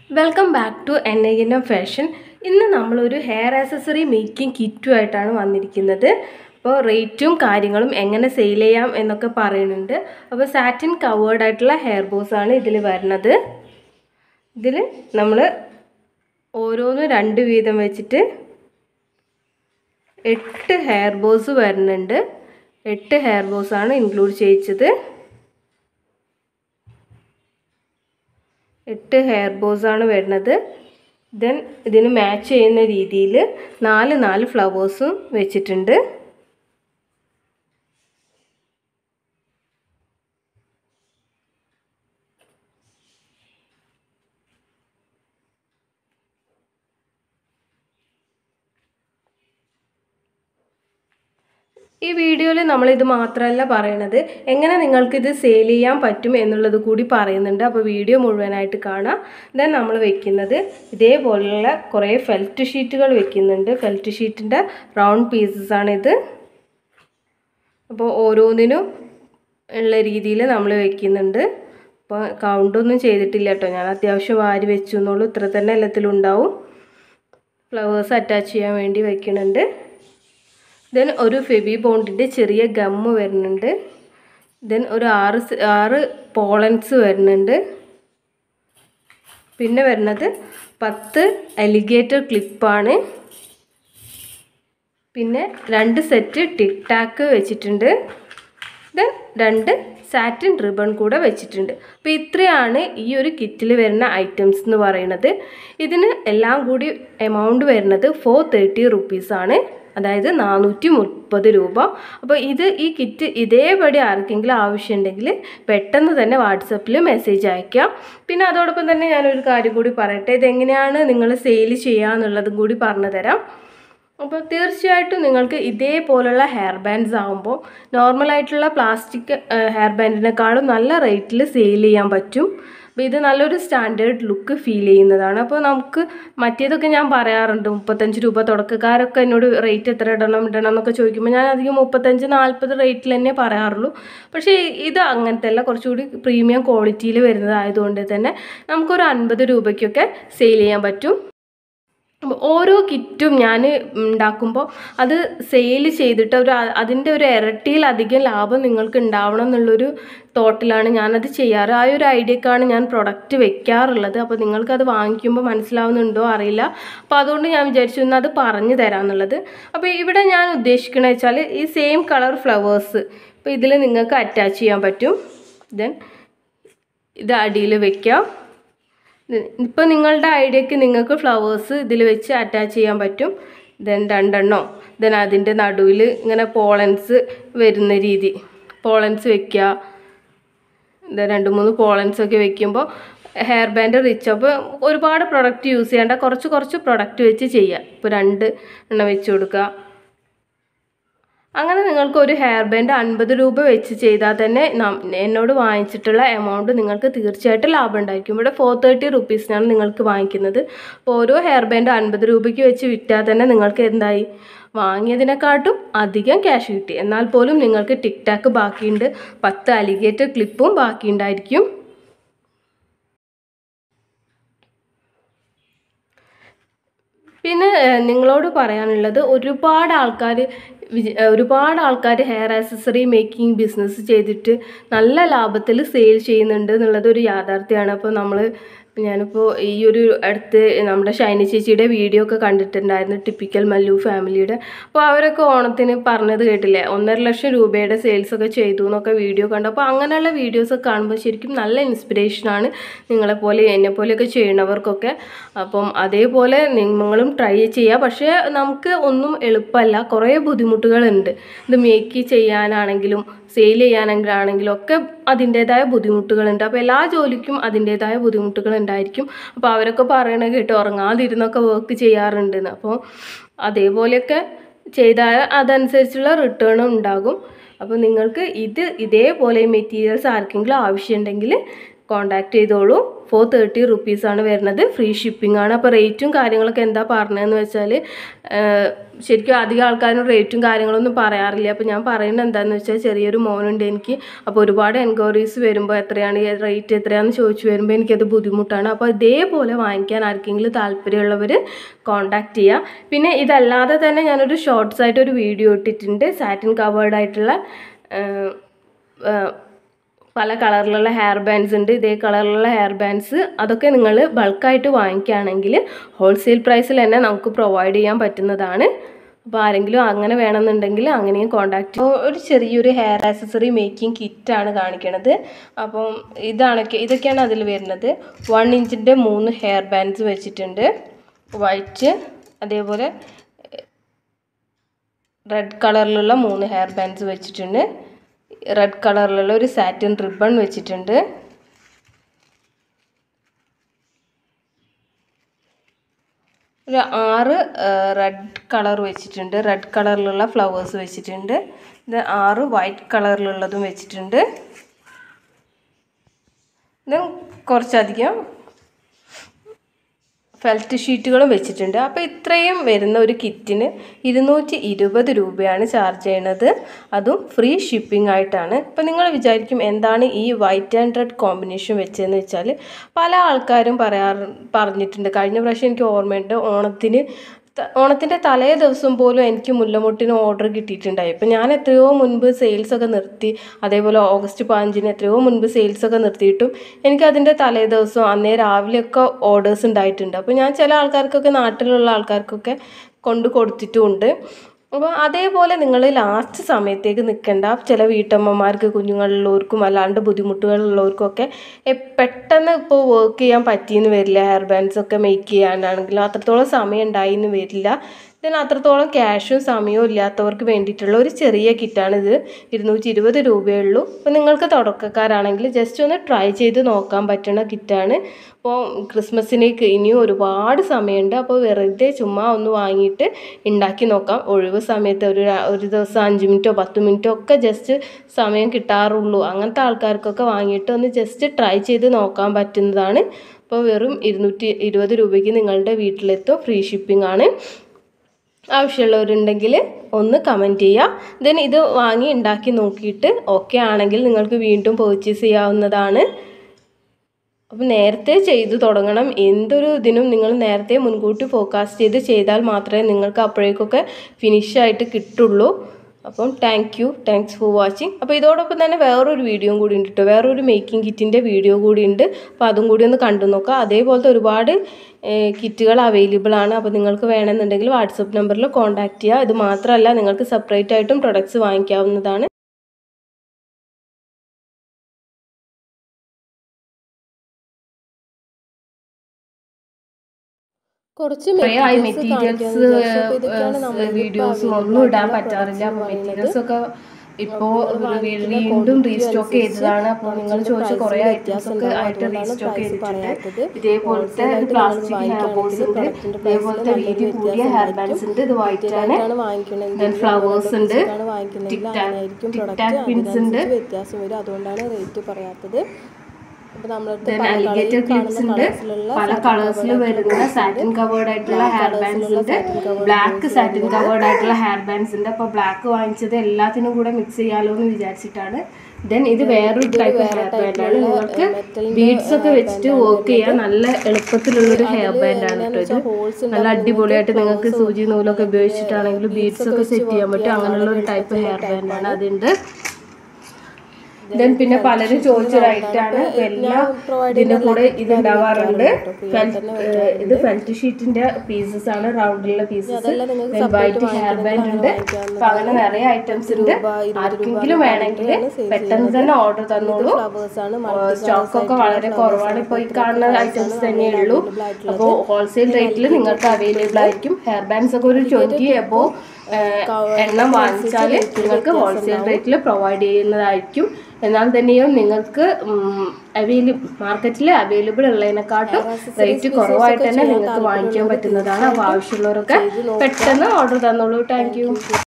Welcome back to N I N M fashion ഇന്ന് നമ്മളൊരു hair accessory making കിറ്റുമായിട്ടാണ് വന്നിരിക്കുന്നത് അപ്പോൾ റേറ്റും കാര്യങ്ങളും എങ്ങനെ സെയിൽ ചെയ്യാം എന്നൊക്കെ പറയുന്നുണ്ട് അപ്പോൾ സാറ്റിൻ കവേർഡ് ആയിട്ടുള്ള ഹെയർ ബോസ് ആണ് ഇതിൽ വരുന്നത് ഇതിൽ നമ്മൾ ഓരോന്നും രണ്ട് വീതം വെച്ചിട്ട് എട്ട് ഹെയർ ബോസ് വരുന്നുണ്ട് എട്ട് ഹെയർ ബോസ് ആണ് ഇൻക്ലൂഡ് ചെയ്യിച്ചത് എട്ട് ഹെയർ ബോസ് ആണ് വരുന്നത് ദെൻ ഇതിന് മാച്ച് ചെയ്യുന്ന രീതിയിൽ നാല് നാല് ഫ്ലവേഴ്സും വെച്ചിട്ടുണ്ട് ഈ വീഡിയോയിൽ നമ്മളിത് മാത്രമല്ല പറയണത് എങ്ങനെ നിങ്ങൾക്കിത് സെയിൽ ചെയ്യാൻ പറ്റും എന്നുള്ളത് കൂടി പറയുന്നുണ്ട് അപ്പോൾ വീഡിയോ മുഴുവനായിട്ട് കാണാം ദെൻ നമ്മൾ വെക്കുന്നത് ഇതേപോലുള്ള കുറേ ഫെൽറ്റ് ഷീറ്റുകൾ വെക്കുന്നുണ്ട് ഫെൽറ്റ് ഷീറ്റിൻ്റെ റൗണ്ട് പീസസ് ആണിത് അപ്പോൾ ഓരോന്നിനും ഉള്ള രീതിയിൽ നമ്മൾ വെക്കുന്നുണ്ട് അപ്പോൾ കൗണ്ടൊന്നും ചെയ്തിട്ടില്ല കേട്ടോ ഞാൻ അത്യാവശ്യം വാരി വെച്ചു എന്നുള്ളൂ ഇത്ര തന്നെ എല്ലാത്തിലും ഉണ്ടാവും ഫ്ലവേഴ്സ് അറ്റാച്ച് ചെയ്യാൻ വേണ്ടി വെക്കുന്നുണ്ട് ദെൻ ഒരു ഫെബി ബോണ്ടിൻ്റെ ചെറിയ ഗമ്മ് വരുന്നുണ്ട് ദെൻ ഒരു ആറ് ആറ് പോളൻസ് വരുന്നുണ്ട് പിന്നെ വരുന്നത് പത്ത് അലിഗേറ്റർ ക്ലിപ്പാണ് പിന്നെ രണ്ട് സെറ്റ് ടിക് ടാക്ക് വെച്ചിട്ടുണ്ട് ദെൻ രണ്ട് സാറ്റിൻ റിബൺ കൂടെ വെച്ചിട്ടുണ്ട് അപ്പോൾ ഇത്രയാണ് ഈ ഒരു കിറ്റിൽ വരുന്ന ഐറ്റംസ് എന്ന് പറയുന്നത് ഇതിന് എല്ലാം കൂടി എമൗണ്ട് വരുന്നത് ഫോർ തേർട്ടി റുപ്പീസാണ് അതായത് നാനൂറ്റി മുപ്പത് രൂപ അപ്പോൾ ഇത് ഈ കിറ്റ് ഇതേപടി ആർക്കെങ്കിലും ആവശ്യമുണ്ടെങ്കിൽ പെട്ടെന്ന് തന്നെ വാട്സപ്പിൽ മെസ്സേജ് അയക്കാം പിന്നെ അതോടൊപ്പം തന്നെ ഞാനൊരു കാര്യം കൂടി പറയട്ടെ ഇതെങ്ങനെയാണ് നിങ്ങൾ സെയിൽ ചെയ്യുക എന്നുള്ളതും കൂടി പറഞ്ഞു തരാം അപ്പോൾ തീർച്ചയായിട്ടും നിങ്ങൾക്ക് ഇതേപോലുള്ള ഹെയർ ബാൻഡ്സ് ആകുമ്പോൾ നോർമലായിട്ടുള്ള പ്ലാസ്റ്റിക് ഹെയർ ബാൻഡിനേക്കാളും നല്ല റേറ്റിൽ സെയിൽ ചെയ്യാൻ പറ്റും അപ്പോൾ ഇത് നല്ലൊരു സ്റ്റാൻഡേർഡ് ലുക്ക് ഫീൽ ചെയ്യുന്നതാണ് അപ്പോൾ നമുക്ക് മറ്റേതൊക്കെ ഞാൻ പറയാറുണ്ട് മുപ്പത്തഞ്ച് രൂപ തുടക്കക്കാരൊക്കെ എന്നോട് റേറ്റ് എത്ര ഇടണം ഇടണം എന്നൊക്കെ ചോദിക്കുമ്പോൾ ഞാൻ അധികം മുപ്പത്തഞ്ച് നാൽപ്പത് റേറ്റിൽ തന്നെ പറയാറുള്ളൂ പക്ഷേ ഇത് അങ്ങനത്തെ അല്ല കുറച്ചുകൂടി പ്രീമിയം ക്വാളിറ്റിയിൽ വരുന്നതായതുകൊണ്ട് തന്നെ നമുക്കൊരു അൻപത് രൂപയ്ക്കൊക്കെ സെയിൽ ചെയ്യാൻ പറ്റും ഓരോ കിറ്റും ഞാൻ ഉണ്ടാക്കുമ്പോൾ അത് സെയിൽ ചെയ്തിട്ട് ഒരു അതിൻ്റെ ഒരു ഇരട്ടിയിലധികം ലാഭം നിങ്ങൾക്ക് ഉണ്ടാവണം എന്നുള്ളൊരു തോട്ടിലാണ് ഞാനത് ചെയ്യാറ് ആ ഒരു ഐഡിയക്കാണ് ഞാൻ പ്രൊഡക്റ്റ് വെക്കാറുള്ളത് അപ്പോൾ നിങ്ങൾക്കത് വാങ്ങിക്കുമ്പോൾ മനസ്സിലാവുന്നുണ്ടോ അറിയില്ല അപ്പോൾ അതുകൊണ്ട് ഞാൻ വിചാരിച്ചു ഇന്ന് അത് പറഞ്ഞു തരാമെന്നുള്ളത് അപ്പോൾ ഇവിടെ ഞാൻ ഉദ്ദേശിക്കണമെന്ന് വെച്ചാൽ ഈ സെയിം കളർ ഫ്ലവേഴ്സ് ഇപ്പോൾ ഇതിൽ നിങ്ങൾക്ക് അറ്റാച്ച് ചെയ്യാൻ പറ്റും ദെൻ ഇത് അടിയിൽ വെക്കാം ഇപ്പോൾ നിങ്ങളുടെ ഐഡിയക്ക് നിങ്ങൾക്ക് ഫ്ലവേഴ്സ് ഇതിൽ വെച്ച് അറ്റാച്ച് ചെയ്യാൻ പറ്റും ദെൻ രണ്ടെണ്ണോ ദെൻ അതിൻ്റെ നടുവിൽ ഇങ്ങനെ പോളൻസ് വരുന്ന രീതി പോളൻസ് വെക്കുക ദെൻ രണ്ട് മൂന്ന് പോളൻസ് ഒക്കെ വെക്കുമ്പോൾ ഹെയർ ബാൻഡ് റിച്ച് അപ്പോൾ ഒരുപാട് പ്രൊഡക്റ്റ് യൂസ് ചെയ്യേണ്ട കുറച്ച് കുറച്ച് പ്രൊഡക്റ്റ് വെച്ച് ചെയ്യുക ഇപ്പോൾ രണ്ട് എണ്ണം വെച്ച് കൊടുക്കുക അങ്ങനെ നിങ്ങൾക്ക് ഒരു ഹെയർ ബാൻഡ് അൻപത് രൂപ വെച്ച് ചെയ്താൽ തന്നെ എന്നോട് വാങ്ങിച്ചിട്ടുള്ള എമൗണ്ട് നിങ്ങൾക്ക് തീർച്ചയായിട്ടും ലാഭം ഉണ്ടായിരിക്കും ഇവിടെ ഫോർ തേർട്ടി റുപ്പീസിനാണ് നിങ്ങൾക്ക് വാങ്ങിക്കുന്നത് അപ്പോൾ ഓരോ ഹെയർ ബാൻഡ് അൻപത് രൂപയ്ക്ക് വെച്ച് വിറ്റാൽ തന്നെ നിങ്ങൾക്ക് എന്തായി വാങ്ങിയതിനെക്കാട്ടും അധികം ക്യാഷ് കിട്ടി എന്നാൽ പോലും നിങ്ങൾക്ക് ടിക് ടാക്ക് ബാക്കിയുണ്ട് പത്ത് അലിഗേറ്റർ ക്ലിപ്പും ബാക്കിയുണ്ടായിരിക്കും പിന്നെ നിങ്ങളോട് പറയാനുള്ളത് ഒരുപാട് ആൾക്കാർ ഒരുപാട് ആൾക്കാർ ഹെയർ ആക്സസറി മേക്കിംഗ് ബിസിനസ് ചെയ്തിട്ട് നല്ല ലാഭത്തിൽ സെയിൽ ചെയ്യുന്നുണ്ട് എന്നുള്ളത് ഒരു യാഥാർത്ഥ്യമാണ് അപ്പോൾ നമ്മൾ ഞാനിപ്പോൾ ഈ ഒരു അടുത്ത് നമ്മുടെ ഷൈനി ചേച്ചിയുടെ വീഡിയോ ഒക്കെ കണ്ടിട്ടുണ്ടായിരുന്നു ടിപ്പിക്കൽ മല്ലു ഫാമിലിയുടെ അപ്പോൾ അവരൊക്കെ ഓണത്തിന് പറഞ്ഞത് കേട്ടില്ലേ ഒന്നര ലക്ഷം രൂപയുടെ സെയിൽസ് ഒക്കെ ചെയ്തു എന്നൊക്കെ വീഡിയോ കണ്ടു അപ്പോൾ അങ്ങനെയുള്ള വീഡിയോസ് കാണുമ്പോൾ ശരിക്കും നല്ല ഇൻസ്പിറേഷനാണ് നിങ്ങളെപ്പോലെ എന്നെപ്പോലെയൊക്കെ ചെയ്യണവർക്കൊക്കെ അപ്പം അതേപോലെ നിങ്ങളും ട്രൈ ചെയ്യുക പക്ഷേ നമുക്ക് ഒന്നും എളുപ്പമല്ല കുറേ ബുദ്ധിമുട്ടുകളുണ്ട് ഇത് മേക്ക് ചെയ്യാനാണെങ്കിലും സെയിൽ ചെയ്യാനാണെങ്കിലും ഒക്കെ അതിൻ്റേതായ ബുദ്ധിമുട്ടുകളുണ്ട് അപ്പോൾ എല്ലാ ജോലിക്കും അതിൻ്റേതായ ബുദ്ധിമുട്ടുകൾ ഉണ്ടായിരിക്കും അപ്പോൾ അവരൊക്കെ പറയണത് കേട്ടോ ഉറങ്ങാതിരുന്നൊക്കെ വർക്ക് ചെയ്യാറുണ്ടെന്ന് അപ്പോൾ അതേപോലെയൊക്കെ ചെയ്താൽ അതനുസരിച്ചുള്ള റിട്ടേണും ഉണ്ടാകും അപ്പോൾ നിങ്ങൾക്ക് ഇത് ഇതേപോലെ മെറ്റീരിയൽസ് ആർക്കെങ്കിലും ആവശ്യമുണ്ടെങ്കിൽ കോണ്ടാക്ട് ചെയ്തോളൂ ഫോർ തേർട്ടി റുപ്പീസാണ് വരുന്നത് ഫ്രീ ഷിപ്പിംഗ് ആണ് അപ്പോൾ റേറ്റും കാര്യങ്ങളൊക്കെ എന്താ പറഞ്ഞതെന്ന് വെച്ചാൽ ശരിക്കും അധികം ആൾക്കാരും റേറ്റും കാര്യങ്ങളൊന്നും പറയാറില്ല അപ്പോൾ ഞാൻ പറയുന്നത് എന്താണെന്ന് വെച്ചാൽ ചെറിയൊരു മോനുണ്ട് എനിക്ക് അപ്പോൾ ഒരുപാട് എൻക്വയറീസ് വരുമ്പോൾ എത്രയാണ് റേറ്റ് എത്രയാണെന്ന് ചോദിച്ചു വരുമ്പോൾ എനിക്കത് ബുദ്ധിമുട്ടാണ് അപ്പോൾ ഇതേപോലെ വാങ്ങിക്കാൻ ആർക്കെങ്കിലും താല്പര്യമുള്ളവർ കോണ്ടാക്ട് ചെയ്യുക പിന്നെ ഇതല്ലാതെ തന്നെ ഞാനൊരു ഷോർട്സ് ആയിട്ട് ഒരു വീഡിയോ ഇട്ടിട്ടുണ്ട് സാറ്റിൻ കവേർഡ് ആയിട്ടുള്ള ഏഹ്, ഏഹ്, പല കളറിലുള്ള ഹെയർ ബാൻഡ്സ് ഉണ്ട് ഇതേ കളറിലുള്ള ഹെയർ ബാൻഡ്സ് അതൊക്കെ നിങ്ങൾ ബൾക്കായിട്ട് വാങ്ങിക്കുകയാണെങ്കിൽ ഹോൾസെയിൽ പ്രൈസിൽ തന്നെ നമുക്ക് പ്രൊവൈഡ് ചെയ്യാൻ പറ്റുന്നതാണ് അപ്പോൾ ആരെങ്കിലും അങ്ങനെ വേണമെന്നുണ്ടെങ്കിൽ അങ്ങനെയും കോൺടാക്ട് ഒരു ചെറിയൊരു ഹെയർ ആക്സസറി മേക്കിംഗ് കിറ്റാണ് കാണിക്കണത് അപ്പം ഇതാണ് ഇതൊക്കെയാണ് അതിൽ വരുന്നത് വൺ ഇഞ്ചിൻ്റെ മൂന്ന് ഹെയർ ബാൻഡ്സ് വെച്ചിട്ടുണ്ട് വൈറ്റ് അതേപോലെ റെഡ് കളറിലുള്ള മൂന്ന് ഹെയർ ബാൻഡ്സ് വെച്ചിട്ടുണ്ട് റെഡ് കളറിലുള്ള ഒരു സാറ്റിൻ റിബൺ വെച്ചിട്ടുണ്ട് ഒരു ആറ് റെഡ് കളർ വെച്ചിട്ടുണ്ട് റെഡ് കളറിലുള്ള ഫ്ലവേഴ്സ് വെച്ചിട്ടുണ്ട് ഇത് ആറ് വൈറ്റ് കളറിലുള്ളതും വെച്ചിട്ടുണ്ട് ഇത് കുറച്ചധികം ഫെൽറ്റ് ഷീറ്റുകളും വെച്ചിട്ടുണ്ട് അപ്പോൾ ഇത്രയും വരുന്ന ഒരു കിറ്റിന് ഇരുന്നൂറ്റി ഇരുപത് രൂപയാണ് ചാർജ് ചെയ്യണത് അതും ഫ്രീ ഷിപ്പിംഗ് ആയിട്ടാണ് അപ്പോൾ നിങ്ങൾ വിചാരിക്കും എന്താണ് ഈ വൈറ്റ് ആൻഡ് റെഡ് കോമ്പിനേഷൻ വെച്ചതെന്ന് വെച്ചാൽ പല ആൾക്കാരും പറയാറ് പറഞ്ഞിട്ടുണ്ട് കഴിഞ്ഞ പ്രാവശ്യം എനിക്ക് ഓർമ്മയുണ്ട് ഓണത്തിന് ത- ഓണത്തിൻ്റെ തലേ ദിവസം പോലും എനിക്ക് മുല്ലമുട്ടിന് ഓർഡർ കിട്ടിയിട്ടുണ്ടായി ഇപ്പം ഞാൻ എത്രയോ മുൻപ് സെയിൽസ് ഒക്കെ നിർത്തി അതേപോലെ ഓഗസ്റ്റ് പതിനഞ്ചിന് എത്രയോ മുൻപ് സെയിൽസ് ഒക്കെ നിർത്തിയിട്ടും എനിക്ക് അതിൻ്റെ തലേ ദിവസം അന്നേ രാവിലെയൊക്കെ ഓർഡേഴ്സ് ഉണ്ടായിട്ടുണ്ട് അപ്പോൾ ഞാൻ ചില ആൾക്കാർക്കൊക്കെ നാട്ടിലുള്ള ആൾക്കാർക്കൊക്കെ കൊണ്ട് കൊടുത്തിട്ടുമുണ്ട് അപ്പോൾ അതേപോലെ നിങ്ങൾ ലാസ്റ്റ് സമയത്തേക്ക് നിൽക്കേണ്ട ചില വീട്ടമ്മമാർക്ക് കുഞ്ഞുങ്ങളുള്ളവർക്കും അല്ലാണ്ട് ബുദ്ധിമുട്ടുകളുള്ളവർക്കൊക്കെ എ- പെട്ടെന്ന് ഇപ്പോൾ വർക്ക് ചെയ്യാൻ പറ്റിയെന്ന് വരില്ല ഹെയർ ബാൻഡ്സ് ഒക്കെ മേക്ക് ചെയ്യാനാണെങ്കിലും അത്രത്തോളം സമയം ഉണ്ടായിന്ന് വരില്ല ഇതിന് അത്രത്തോളം ക്യാഷും സമയവും ഇല്ലാത്തവർക്ക് വേണ്ടിയിട്ടുള്ള ഒരു ചെറിയ കിറ്റാണിത് ഇരുന്നൂറ്റി ഇരുപത് രൂപയേ ഉള്ളൂ അപ്പോൾ നിങ്ങൾക്ക് തുടക്കക്കാരാണെങ്കിൽ ജസ്റ്റ് ഒന്ന് ട്രൈ ചെയ്ത് നോക്കാൻ പറ്റുന്ന കിറ്റാണ് അപ്പോൾ ക്രിസ്മസിനേക്ക് ഇനിയും ഒരുപാട് സമയമുണ്ട് അപ്പോൾ വെറുതെ ചുമ്മാ ഒന്ന് വാങ്ങിയിട്ട് ഉണ്ടാക്കി നോക്കാം ഒഴിവ് സമയത്ത് ഒരു ര- ഒരു ദിവസം അഞ്ച് മിനിറ്റോ പത്ത് മിനിറ്റോ ഒക്കെ ജസ്റ്റ് സമയം കിട്ടാറുള്ളൂ അങ്ങനത്തെ ആൾക്കാർക്കൊക്കെ വാങ്ങിയിട്ട് ഒന്ന് ജസ്റ്റ് ട്രൈ ചെയ്ത് നോക്കാൻ പറ്റുന്നതാണ് അപ്പോൾ വെറും ഇരുന്നൂറ്റി ഇരുപത് രൂപയ്ക്ക് നിങ്ങളുടെ വീട്ടിലെത്തും ഫ്രീ ഷിപ്പിംഗ് ആണ് ആവശ്യമുള്ളവരുണ്ടെങ്കിൽ ഒന്ന് കമൻറ്റ് ചെയ്യുക ദെൻ ഇത് വാങ്ങി ഉണ്ടാക്കി നോക്കിയിട്ട് ഓക്കെ ആണെങ്കിൽ നിങ്ങൾക്ക് വീണ്ടും പർച്ചേസ് ചെയ്യാവുന്നതാണ് അപ്പം നേരത്തെ ചെയ്തു തുടങ്ങണം എന്തൊരു ഇതിനും നിങ്ങൾ നേരത്തെ മുൻകൂട്ടി ഫോക്കാസ്റ്റ് ചെയ്ത് ചെയ്താൽ മാത്രമേ നിങ്ങൾക്ക് അപ്പോഴേക്കൊക്കെ ഫിനിഷായിട്ട് കിട്ടുള്ളൂ അപ്പം thank you thanks for watching അപ്പോൾ ഇതോടൊപ്പം തന്നെ വേറൊരു വീഡിയോയും കൂടി ഉണ്ട് കേട്ടോ വേറൊരു മേക്കിംഗ് കിറ്റിൻ്റെ വീഡിയോ കൂടി ഉണ്ട് അപ്പോൾ അതും കൂടി ഒന്ന് കണ്ടു നോക്കുക അതേപോലത്തെ ഒരുപാട് കിറ്റുകൾ അവൈലബിൾ ആണ് അപ്പോൾ നിങ്ങൾക്ക് വേണമെന്നുണ്ടെങ്കിൽ വാട്സപ്പ് നമ്പറിൽ കോൺടാക്റ്റ് ചെയ്യുക ഇത് മാത്രമല്ല നിങ്ങൾക്ക് സെപ്പറേറ്റ് ആയിട്ടും പ്രൊഡക്ട്സ് വാങ്ങിക്കാവുന്നതാണ് കുറച്ച് കുറേ ആയി മെറ്റീരിയൽസ് മെറ്റീരിയൽസ് വീഡിയോസും ഒന്നും ഇടാൻ പറ്റാറില്ല അപ്പോൾ മെറ്റീരിയൽസ് ഒക്കെ ഇപ്പോൾ വീണ്ടും റീസ്റ്റോക്ക് ചെയ്തതാണ് അപ്പോൾ നിങ്ങൾ ചോദിച്ച കുറേ ഐറ്റംസ് ഒക്കെ ആയിട്ട് റീസ്റ്റോക്ക് ചെയ്തിട്ടുണ്ട് ഇതേപോലത്തെ പ്ലാസ്റ്റിക് ഹെയർ ബോൾസ് ഉണ്ട് ഇതേപോലത്തെ വീതി കൂടിയ ഹെയർ ബാൻഡ്സ് ഉണ്ട് ഇത് വൈറ്റ് ആണ് Then flowers ഉണ്ട്. Tic Tac- Tic Tac pins ഉണ്ട്. വ്യത്യാസം വരും അതുകൊണ്ടാണ് റേറ്റ് പറയാത്തത് അപ്പൊ നമ്മളടുത്ത് Then alligator clips ഉണ്ട് പല കളേഴ്സിൽ വരുന്ന സാറ്റിൻ കവേർഡ് ആയിട്ടുള്ള ഹെയർ ബാൻഡ്സ് ഉണ്ട് ബ്ലാക്ക് സാറ്റിൻ കവേർഡ് ആയിട്ടുള്ള ഹെയർ ബാൻഡ്സ് ഉണ്ട് അപ്പോൾ ബ്ലാക്ക് വാങ്ങിച്ചത് എല്ലാത്തിനും കൂടെ മിക്സ് ചെയ്യാലോ എന്ന് വിചാരിച്ചിട്ടാണ് ദെൻ ഇത് വേറൊരു ടൈപ്പ് ഹെയർ ബാൻഡ് ആണ് നിങ്ങൾക്ക് ബീഡ്സ് ഒക്കെ വെച്ചിട്ട് വർക്ക് ചെയ്യാൻ നല്ല എളുപ്പത്തിലുള്ളൊരു ഹെയർ ബാൻഡ് ആണ് കേട്ടോ ഇത് നല്ല അടിപൊളിയായിട്ട് നിങ്ങൾക്ക് സൂചി നൂലൊക്കെ ഉപയോഗിച്ചിട്ടാണെങ്കിലും ബീഡ്സ് ഒക്കെ സെറ്റ് ചെയ്യാൻ പറ്റും അങ്ങനെയുള്ള ഒരു ടൈപ്പ് ഹെയർ ബാൻഡ് ആണ് അതുണ്ട് ദെൻ പിന്നെ പലരും ചോദിച്ചൊരൈറ്റാണ് എല്ലാം ഇതിന്റെ കൂടെ ഇത് ഉണ്ടാവാറുണ്ട് Felt- ഏഹ് ഇത് ഫെൽറ്റ് ഷീറ്റിന്റെ പീസസ് ആണ് റൗണ്ടിലുള്ള പീസസ് വൈറ്റ് ഹെയർ ബാൻഡ് ഉണ്ട് അപ്പൊ അങ്ങനെ നിറയെ ഐറ്റംസ് ഉണ്ട് ആർക്കെങ്കിലും വേണമെങ്കിൽ പെട്ടെന്ന് തന്നെ ഓർഡർ തന്നോളൂ ഫ്ലവേഴ്സ് ആണ് സ്റ്റോക്ക് ഒക്കെ വളരെ കുറവാണ് ഇപ്പോൾ ഈ കാണുന്ന ഐറ്റംസ് തന്നെയേ ഉള്ളൂ അപ്പോൾ ഹോൾസെയിൽ റേറ്റിൽ നിങ്ങൾക്ക് അവൈലബിൾ ആയിരിക്കും ഹെയർ ബാൻഡ്സ് ഒക്കെ ഒരു ട്വൻറ്റി എബോ എണ്ണം വാങ്ങിച്ചാൽ നിങ്ങൾക്ക് ഹോൾസെയിൽ റേറ്റിൽ പ്രൊവൈഡ് ചെയ്യുന്നതായിരിക്കും എന്നാൽ തന്നെയും നിങ്ങൾക്ക് അവൈലബിൾ മാർക്കറ്റിൽ അവൈലബിൾ ഉള്ളതിനെക്കാട്ടും റേറ്റ് കുറവായിട്ട് തന്നെ നിങ്ങൾക്ക് വാങ്ങിക്കാൻ പറ്റുന്നതാണ് അപ്പോൾ ആവശ്യമുള്ളവരൊക്കെ പെട്ടെന്ന് ഓർഡർ തന്നോളൂ താങ്ക് യു